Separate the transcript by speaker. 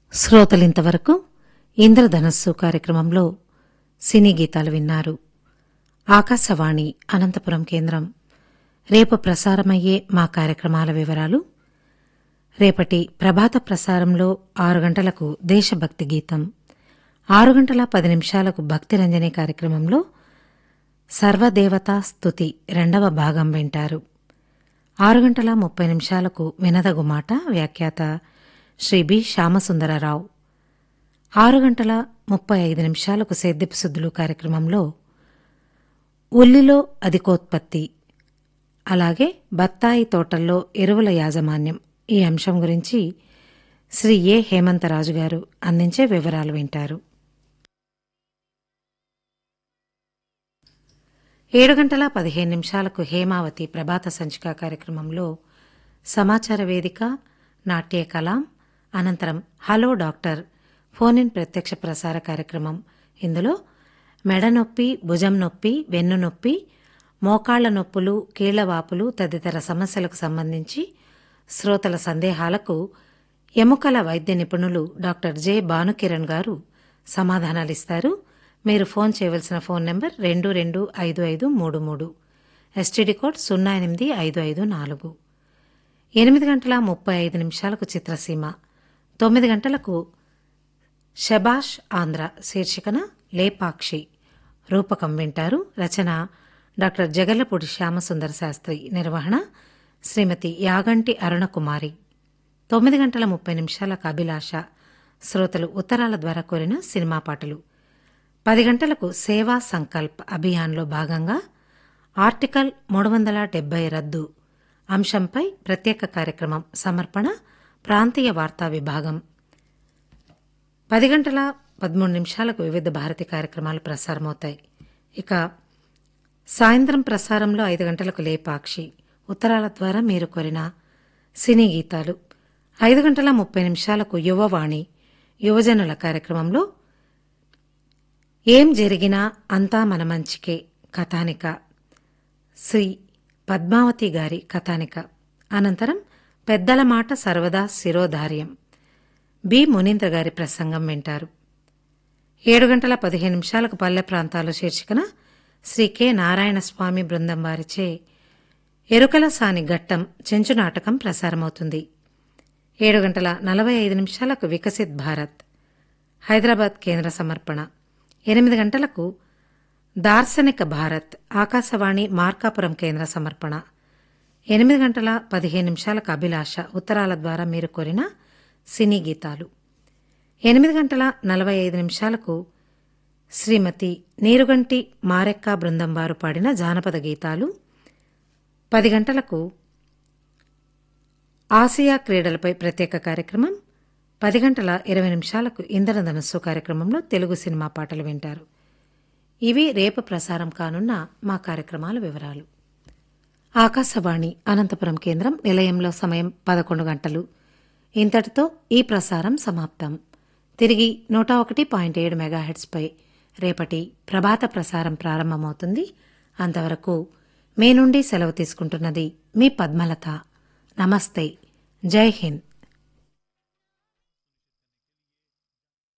Speaker 1: శ్రోతలింతవరకు ఇంద్రధనస్సు కార్యక్రమంలో సినీ గీతాలు విన్నారు ఆకాశవాణి అనంతపురం కేంద్రం రేపు ప్రసారమయ్యే మా కార్యక్రమాల వివరాలు రేపటి ప్రభాత ప్రసారంలో ఆరు గంటలకు దేశభక్తి గీతం ఆరు గంటల పది నిమిషాలకు భక్తి రంజని కార్యక్రమంలో సర్వదేవతా స్తుతి రెండవ భాగం వింటారు ఆరు గంటల ముప్పై నిమిషాలకు వినదగు మాట వ్యాఖ్యాత శ్రీ బి శ్యామసుందరరావు ఆరు గంటల ముప్పై ఐదు నిమిషాలకు సేద్యపు సుద్దులు కార్యక్రమంలో ఉల్లిలో అధికోత్పత్తి అలాగే బత్తాయి తోటల్లో ఎరువుల యాజమాన్యం ఈ అంశం గురించి శ్రీ ఏ హేమంతరాజు గారు అందించే వివరాలు వింటారు ఏడు గంటల పదిహేను నిమిషాలకు హేమావతి ప్రభాత సంచిక కార్యక్రమంలో సమాచార వేదిక నాట్య కలాం అనంతరం హలో డాక్టర్ ఫోన్ ఇన్ ప్రత్యక్ష ప్రసార కార్యక్రమం ఇందులో మెడ నొప్పి భుజం నొప్పి వెన్ను నొప్పి మోకాళ్ల నొప్పులు కీళ్లవాపులు తదితర సమస్యలకు సంబంధించి శ్రోతల సందేహాలకు ఎముకల వైద్య నిపుణులు డాక్టర్ జె భానుకిరణ్ గారు సమాధానాలిస్తారు మీరు ఫోన్ చేయవలసిన ఫోన్ నంబర్ రెండు రెండు ఐదు ఐదు మూడు మూడు ఎస్టీడీ కోడ్ సున్నా ఎనిమిది ఐదు ఐదు నాలుగు ఎనిమిది గంటల ముప్పై ఐదు నిమిషాలకు చిత్రసీమ తొమ్మిది గంటలకు శబాష్ ఆంధ్ర శీర్షికన లేపాక్షి రూపకం వింటారు రచన డాక్టర్ జగల్లపూడి శ్యామసుందర శాస్త్రి నిర్వహణ శ్రీమతి యాగంటి అరుణకుమారి తొమ్మిది గంటల ముప్పై నిమిషాలకు అభిలాష శ్రోతలు ఉత్తరాల ద్వారా కోరిన సినిమా పాటలు పది గంటలకు సేవా సంకల్ప్ అభియాన్లో భాగంగా ఆర్టికల్ మూడు వందల డెబ్బై రద్దు అంశంపై ప్రత్యేక కార్యక్రమం సమర్పణ ప్రాంతీయ వార్తా విభాగం పది గంటల పదమూడు నిమిషాలకు వివిధ భారతి కార్యక్రమాలు ప్రసారమవుతాయి ఇక సాయంత్రం ప్రసారంలో ఐదు గంటలకు లేపాక్షి ఉత్తరాల ద్వారా మీరు కోరిన సినీ గీతాలు ఐదు గంటల ముప్పై నిమిషాలకు యువవాణి యువజనుల కార్యక్రమంలో ఏం జరిగినా అంతా మన మంచికే కథానిక శ్రీ పద్మావతి గారి కథానిక అనంతరం పెద్దల మాట సర్వదా శిరోధార్యం బి మునీంద్ర గారి ప్రసంగం వింటారు ఏడు గంటల పదిహేను నిమిషాలకు పల్లె ప్రాంతాలు శీర్షికన శ్రీ కె నారాయణస్వామి బృందం వారిచే ఎరుకల సాని ఘట్టం చెంచు నాటకం ప్రసారమవుతుంది ఏడు గంటల నలభై ఐదు నిమిషాలకు వికసిత్ భారత్ హైదరాబాద్ కేంద్ర సమర్పణ ఎనిమిది గంటలకు దార్శనిక భారత్ ఆకాశవాణి మార్కాపురం కేంద్ర సమర్పణ ఎనిమిది గంటల పదిహేను నిమిషాలకు అభిలాష ఉత్తరాల ద్వారా మీరు కోరిన సినీ గీతాలు ఎనిమిది గంటల నలభై ఐదు నిమిషాలకు శ్రీమతి నీరుగంటి మారెక్క బృందం వారు పాడిన జానపద గీతాలు పది గంటలకు ఆసియా క్రీడలపై ప్రత్యేక కార్యక్రమం పది గంటల ఇరవై నిమిషాలకు ఇంద్రధనస్సు కార్యక్రమంలో తెలుగు సినిమా పాటలు వింటారు ఇవి రేపు ప్రసారం కానున్న మా కార్యక్రమాల వివరాలు ఆకాశవాణి అనంతపురం కేంద్రం నిలయంలో సమయం పదకొండు గంటలు ఇంతటితో ఈ ప్రసారం సమాప్తం తిరిగి నూట ఒకటి పాయింట్ ఏడు మెగాహెడ్స్పై రేపటి ప్రభాత ప్రసారం ప్రారంభమవుతుంది అంతవరకు మీ నుండి సెలవు తీసుకుంటున్నది మీ పద్మలత నమస్తే జై హింద్